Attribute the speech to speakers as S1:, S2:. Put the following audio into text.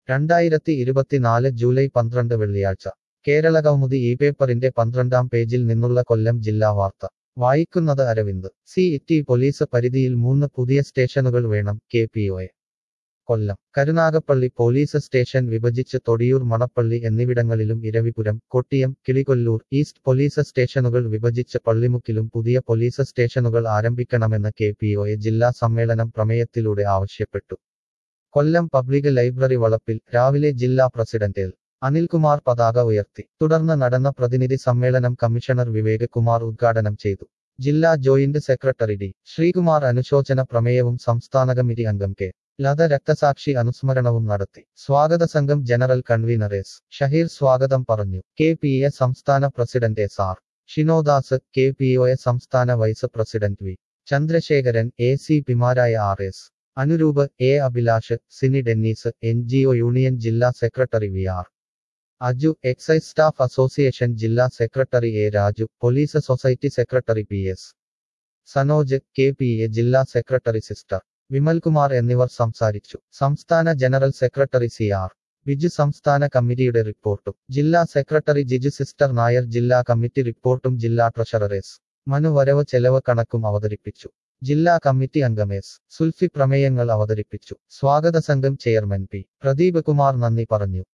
S1: രണ്ടായിരത്തി ഇരുപത്തിനാല് ജൂലൈ പന്ത്രണ്ട് വെള്ളിയാഴ്ച കേരളകൗമുദി ഈ പേപ്പറിന്റെ പന്ത്രണ്ടാം പേജിൽ നിന്നുള്ള കൊല്ലം ജില്ലാ വാർത്ത വായിക്കുന്നത് അരവിന്ദ് സി ഇറ്റി പോലീസ് പരിധിയിൽ മൂന്ന് പുതിയ സ്റ്റേഷനുകൾ വേണം K P O Kollam Karunagappally police station വിഭജിച്ച് തൊടിയൂർ മണപ്പള്ളി എന്നിവിടങ്ങളിലും ഇരവിപുരം കൊട്ടിയം കിളികൊല്ലൂർ ഈസ്റ്റ് പോലീസ് സ്റ്റേഷനുകൾ വിഭജിച്ച് പള്ളിമുക്കിലും പുതിയ പോലീസ് സ്റ്റേഷനുകൾ ആരംഭിക്കണമെന്ന് കെ പി ഒ ജില്ലാ സമ്മേളനം പ്രമേയത്തിലൂടെ ആവശ്യപ്പെട്ടു കൊല്ലം പബ്ലിക് ലൈബ്രറി വളപ്പിൽ രാവിലെ ജില്ലാ പ്രസിഡന്റ് എൽ അനിൽകുമാർ പതാക ഉയർത്തി തുടർന്ന് നടന്ന പ്രതിനിധി സമ്മേളനം കമ്മീഷണർ വിവേക് കുമാർ ഉദ്ഘാടനം ചെയ്തു ജില്ലാ ജോയിന്റ് സെക്രട്ടറി ഡി ശ്രീകുമാർ അനുശോചന പ്രമേയവും സംസ്ഥാന കമ്മിറ്റി അംഗം കെ ലത രക്തസാക്ഷി അനുസ്മരണവും നടത്തി സ്വാഗത സംഘം ജനറൽ കൺവീനർ എസ് ഷഹീർ സ്വാഗതം പറഞ്ഞു കെ പി എ സംസ്ഥാന president S R Shinodas K P O A സംസ്ഥാന vice president V Chandrasekharan A C പിമാരായ R S Anuroop A Abhilash Cini Dennis N G O union ജില്ലാ secretary V R Aju excise staff association ജില്ലാ secretary A Raju police society secretary P S Sanoj K P A ജില്ലാ secretary sister Vimalkumar എന്നിവർ സംസാരിച്ചു സംസ്ഥാന general secretary C R Biju സംസ്ഥാന കമ്മിറ്റിയുടെ റിപ്പോർട്ടും ജില്ലാ സെക്രട്ടറി ജിജു സിസ്റ്റർ നായർ ജില്ലാ കമ്മിറ്റി റിപ്പോർട്ടും ജില്ലാ ട്രഷറർ എസ് മനു വരവ് ചെലവ് കണക്കും അവതരിപ്പിച്ചു ജില്ലാ കമ്മിറ്റി അംഗം എസ് സുൽഫി പ്രമേയങ്ങൾ അവതരിപ്പിച്ചു സ്വാഗത സംഘം ചെയർമാൻ പി പ്രദീപ് കുമാർ നന്ദി പറഞ്ഞു